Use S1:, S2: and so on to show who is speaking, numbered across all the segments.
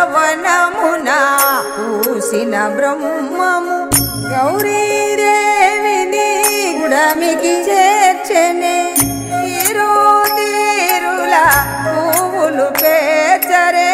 S1: వనమున పూసిన బ్రహ్మము గౌరీదేవిని గుడమికి చేర్చనే తీరుల పువ్వులు పేచరే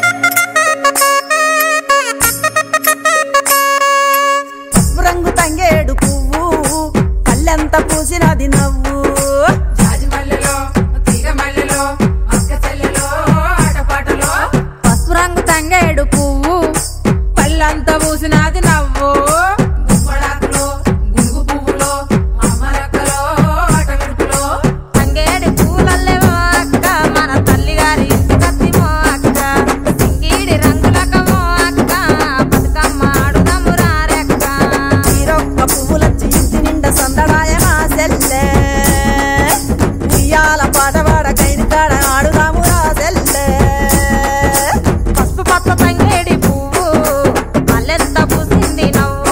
S2: రంగు తంగేడు పువ్వు పల్లెంత పూసినది నవ్వు
S3: జాజిమల్లెలో తీగమల్లెలో అక్క చెల్లెలో ఆటపాటలో
S4: పసుపు రంగు తంగేడు పువ్వు పళ్ళంతా పూసినది నవ్వు
S3: గుమ్మడాకులో గునుగు పువ్వులో అమ్మలక్కలో ఆట విడుపులో
S4: తంగేడు పూలల్లేమో అక్క మన తల్లిగారి ఇంటికత్తిమో అక్క సింగిడి రంగులకమో అక్క బతుకమ్మ ఆడుదాము రారెక్క
S2: తీరొక్క పువ్వులచ్చి ఇంటి నిండా సందడాయ మా సెల్లె ఉయ్యాల పాట పాడ కైని కాడ ఆడుదాము రా సెల్లె
S4: పసుపు పచ్చ తంగేడి పువ్వు పల్లెంత పూసింది నవ్వు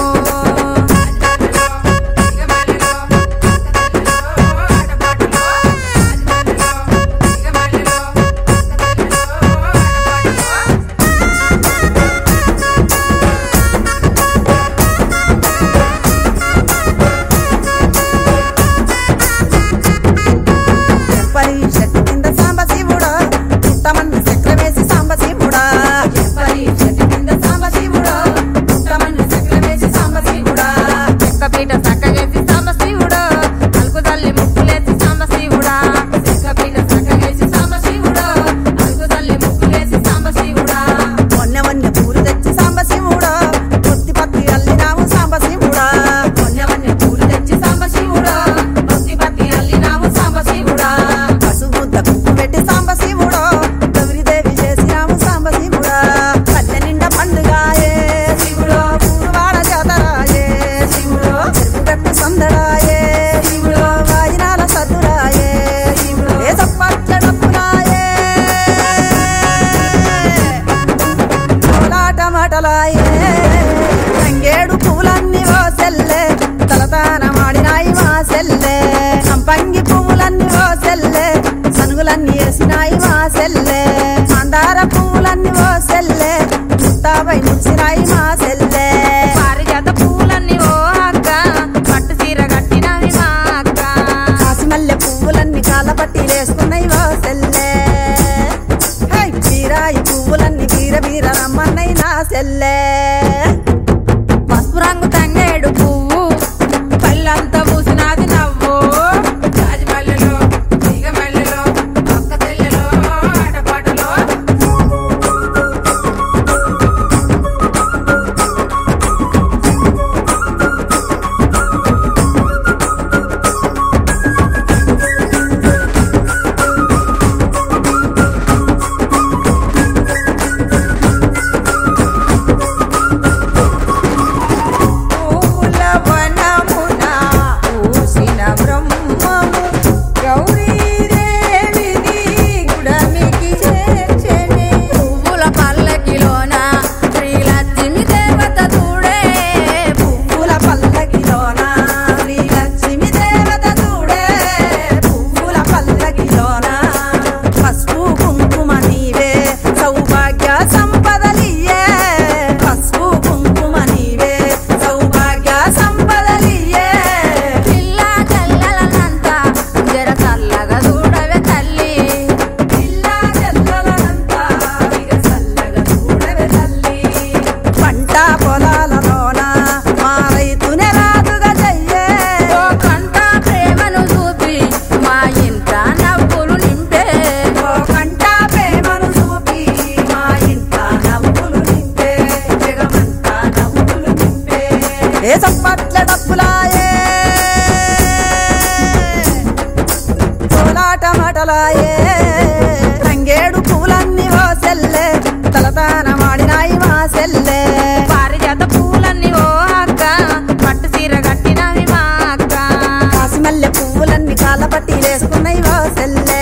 S3: తీగమల్లెలో అక్క చెల్లెలో ఆటపాటలో జాజిమల్లెలో తీగమల్లెలో అక్క చెల్లెలో ఆటపాటలో
S2: చెప్పరి చెట్టు కింద సాంబ శివుడా పుట్టమన్ను చక్ర వేసి సాంబ శివుడా చెప్పరి చెట్టు కింద సాంబ శివుడా పుట్టమన్ను చక్ర వేసి సాంబ శివుడా
S4: చెక్క పీట చక్కగేసి సాంబశివుడు అలుకు తల్లి ముక్కులేసి సాంబశివుడా చెక్క పీట చక్కగేసి సాంబశివుడు అలుకు తల్లి ముక్కులేసి సాంబశివుడా
S2: మొన్న మొన్న పూలు తెచ్చి సాంబ శివుడా పొత్తి పత్తి అల్లినాము సాంబ శివుడా మొన్న మొన్న పూలు తెచ్చి సాంబ శివుడా పొత్తి పత్తి అల్లినాము సాంబ శివుడా పసుబుద్ద కుప్పు పెట్టి సాంబ శివుడా గౌరీదేవి చేసినాము సాంబ శివుడా పల్లె నిండా పండుగాయే శివుడో పూర్వాడ జాతరాయే శివుడో చెరుకు కట్టు సందడాయే శివుడో వాయినాల సద్దురాయే శివుడో ఏ సప్పట్ల డప్పులాయే టమాటలాయే తంగేడు పూలన్నీ ఓ సెల్లె తలతాన మాడినాయి మా సెల్లె సంపంగి పువ్వులన్నీ ఓ సెల్లె సనుగులన్నీ వేసినాయి మా సెల్లె మందార పువ్వులన్నీ ఓ సెల్లె ముత్తాపై ముచ్చినాయి మా సెల్లె
S4: పారిజాత పూలన్నీ ఓ అక్క పట్టు చీర కట్టినవి మా అక్క
S2: కాసిమల్లె పువ్వులన్నీ కాళ్ళపట్టి వేసుకున్నాయి ఓ సెల్లె హై, బీరాయి పువ్వులన్నీ బీర బీర రమ్మన్నాయి నా సెల్లె
S4: పసుపు రంగు తంగేడు పువ్వు పళ్ళంతా పూసినది నవ్వు
S3: జాజిమల్లెలో తీగమల్లెలో అక్క చెల్లెలో ఆటపాటలో
S1: పూల వనమున పూసిన బ్రహ్మము గౌరీదేవిని గుడమికి చేర్చనే
S4: పువ్వుల పల్లకిలోన శ్రీలక్ష్మి దేవత చూడే
S2: పువ్వుల పల్లకిలోన శ్రీలక్ష్మి దేవత చూడే పువ్వుల పల్లకిలోన పసుపు కుంకుమ నీవే సౌభాగ్య సంపదలియే పసుపు కుంకుమ నీవే సౌభాగ్య సంపదలియే
S4: పిల్ల చల్లలనంతా జర చల్లగా చూడవే తల్లి
S2: పిల్లా చెల్లలనంతా ఇక చల్లగా చూడవే తల్లి పంట పొలాలలోన మా రైతునే రాదుగా చెయ్యే
S4: ఓ కంట ప్రేమను చూపి మా ఇంట నవ్వులు నింపే
S2: ఓ కంట ప్రేమను చూపి మా ఇంట నవ్వులు నింపే జగమంతా నవ్వులు నింపే ఏ సంపట్ల డప్పులాయే కోలాట మాటలాయే తంగేడు పూలన్నీ ఓ సెల్లె తలతాన మాడినాయి మా సెల్లె
S4: పారిజాత పూలన్నీ ఓ అక్క పట్టు చీర కట్టినవి మా అక్క
S2: కాసిమల్లె పువ్వులన్నీ కాళ్ళ పట్టి వేసుకున్నాయి ఓ సెల్లె